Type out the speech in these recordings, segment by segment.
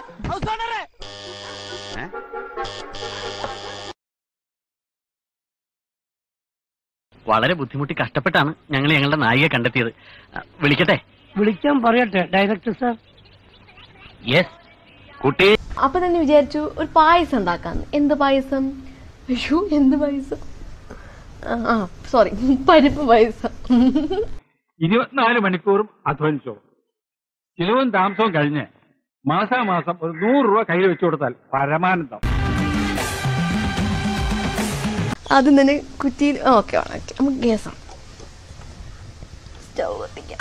വളരെ ബുദ്ധിമുട്ടി കഷ്ടപ്പെട്ടാണ് ഞങ്ങൾ ഞങ്ങളുടെ നായികയെ കണ്ടെത്തിയത് ആ, വിളിക്കട്ടെ വിളിക്കാൻ പറയട്ടെ ഡയറക്ടർ സാർ യെസ് കുട്ടി അപ്പൊ തന്നെ വിചാരിച്ചു ഒരു പായസം ഉണ്ടാക്കാന്ന് എന്ത് പായസം അയ്യോ എന്ത് പായസം ആ, ആ സോറി പരിപ്പ് പായസം ഇരുപത്തിനാല് മണിക്കൂറും അധ്വാനിച്ചോ ചിലവും താമസവും കഴിഞ്ഞ് മാസാമാസം ഒരു നൂറ് രൂപ കയ്യിൽ വെച്ചു കൊടുത്താൽ പരമാനന്ദം ആദ്യം തന്നെ കുറ്റിയിൽ ഓക്കെ ഓക്കെ നമുക്ക് ഗ്യാസ് സ്റ്റൗ കത്തിക്കാം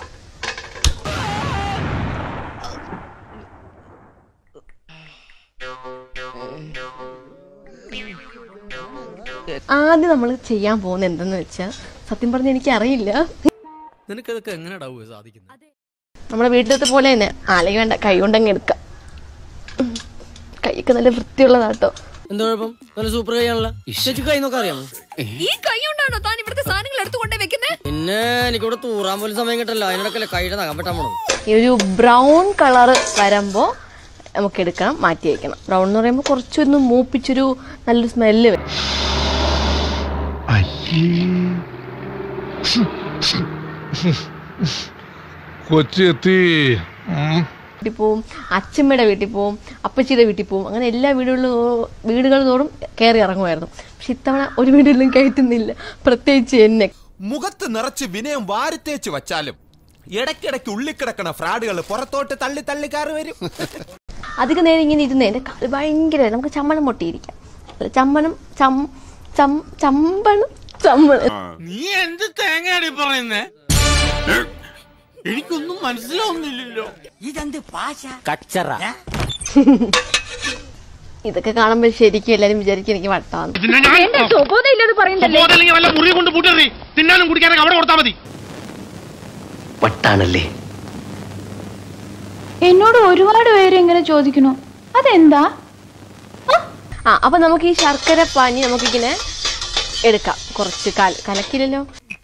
ആദ്യം നമ്മൾ ചെയ്യാൻ പോകുന്നത് എന്തെന്ന് വെച്ചാൽ സത്യം പറഞ്ഞ എനിക്ക് അറിയില്ല നിനക്കതൊക്കെ എങ്ങനെയാ സാധിക്കുന്നത് നമ്മുടെ വീട്ടിലത്തെ പോലെ തന്നെ ആലേക്ക് വേണ്ട കൈ കൊണ്ടങ്ങ് എടുക്കാം ഉം. കൈയൊക്കെ നല്ല വൃത്തിയുള്ളതാട്ടോ എന്താ കുഴപ്പം നല്ല സൂപ്പർ കൈയാണല്ലോ ചേച്ചി കൈ നോക്കാൻ അറിയാമോ ഈ കൈ കൊണ്ടാണോ താൻ ഇവിടുത്തെ സാധനങ്ങൾ എടുത്തുകൊണ്ടേ വെക്കുന്നത് പിന്നെ എനിക്കിവിടെ തൂറാൻ പോലും സമയം കിട്ടല്ല അതിനിടക്കല്ലേ കൈയുടെ നഖം വെട്ടാൻ പോണത് ഈ ഒരു ബ്രൗൺ കളർ വരുമ്പോൾ നമുക്ക് എടുക്കണം മാറ്റി വയ്ക്കണം ബ്രൗൺ എന്ന് പറയുമ്പോൾ കുറച്ചൊന്ന് മൂപ്പിച്ചൊരു നല്ലൊരു സ്മെല്ല് വരും കൊച്ചെത്തി വീട്ടിൽ പോവും അച്ഛമ്മയുടെ വീട്ടിൽ പോവും അപ്പച്ചിയുടെ വീട്ടിൽ പോവും അങ്ങനെ എല്ലാ വീടുകളിലും വീടുകൾ തോറും കയറി ഇറങ്ങുമായിരുന്നു പക്ഷെ ഇത്തവണ ഒരു വീട്ടിലും കയറ്റുന്നില്ല പ്രത്യേകിച്ച് എന്നെ മുഖത്ത് നിറച്ച് വിനയം വാരിത്തേച്ച് വച്ചാലും ഇടയ്ക്കിടയ്ക്ക് ഉള്ളിക്കിടക്കണ ഫ്രാഡുകൾ പുറത്തോട്ട് തള്ളി തള്ളി കയറി വരും അധികം നേരം ഇങ്ങനെ ഇരുന്ന് എൻ്റെ കാല് ഭയങ്കര നമുക്ക് ചമ്മണം പൊട്ടിയിരിക്കാം അല്ല, ചമ്മണം ചം ചം ചമ്പണം ചമ്മണം നീ എന്ത് തേങ്ങയാണ് പറയുന്നേ എനിക്കൊന്നും മനസ്സിലാവുന്നില്ലല്ലോ കച്ചറ ഇതൊക്കെ കാണുമ്പോൾ ശരിക്കും എല്ലാവരും വിചാരിക്കും എനിക്ക് വട്ടാന്ന് മുറി കൊണ്ട് പൂട്ടറി തിന്നാനും കുടിക്കാനൊക്കെ അവിടെ കൊടുത്താൽ മതി വട്ടാണല്ലേ എന്നോട് ഒരുപാട് പേര് ഇങ്ങനെ ചോദിക്കണു അതെന്താ ആ അപ്പൊ നമുക്ക് ഈ ശർക്കര പാനി നമുക്കിങ്ങനെ എടുക്കാം കുറച്ച് കല കലക്കില്ലല്ലോ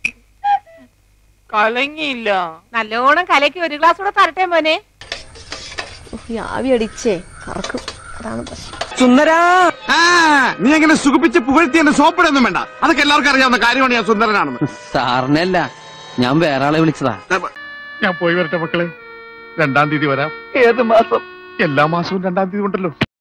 കലങ്ങിയില്ല നല്ലോണം കലക്കി ഒരു ഗ്ലാസ് കൂടെ തരട്ടെ മോനെ ഉഫ്, ഈ ആവി അടിച്ചേ കറക്കും അതാണ് പ്രശ്നം നീ എങ്ങനെ സുഖിപ്പിച്ച് പുകഴ്ത്തി എന്നെ സോപ്പിടൊന്നും വേണ്ട അതൊക്കെ എല്ലാവർക്കും അറിയാവുന്ന കാര്യമാണ് ഞാൻ സുന്ദരനാണെന്ന് സാറിനല്ല ഞാൻ വേറെ ആളെ വിളിച്ചതാ ഞാൻ പോയി വരട്ടെ മക്കളെ രണ്ടാം തീയതി വരാം ഏത് മാസം എല്ലാ മാസവും രണ്ടാം തീയതി ഉണ്ടല്ലോ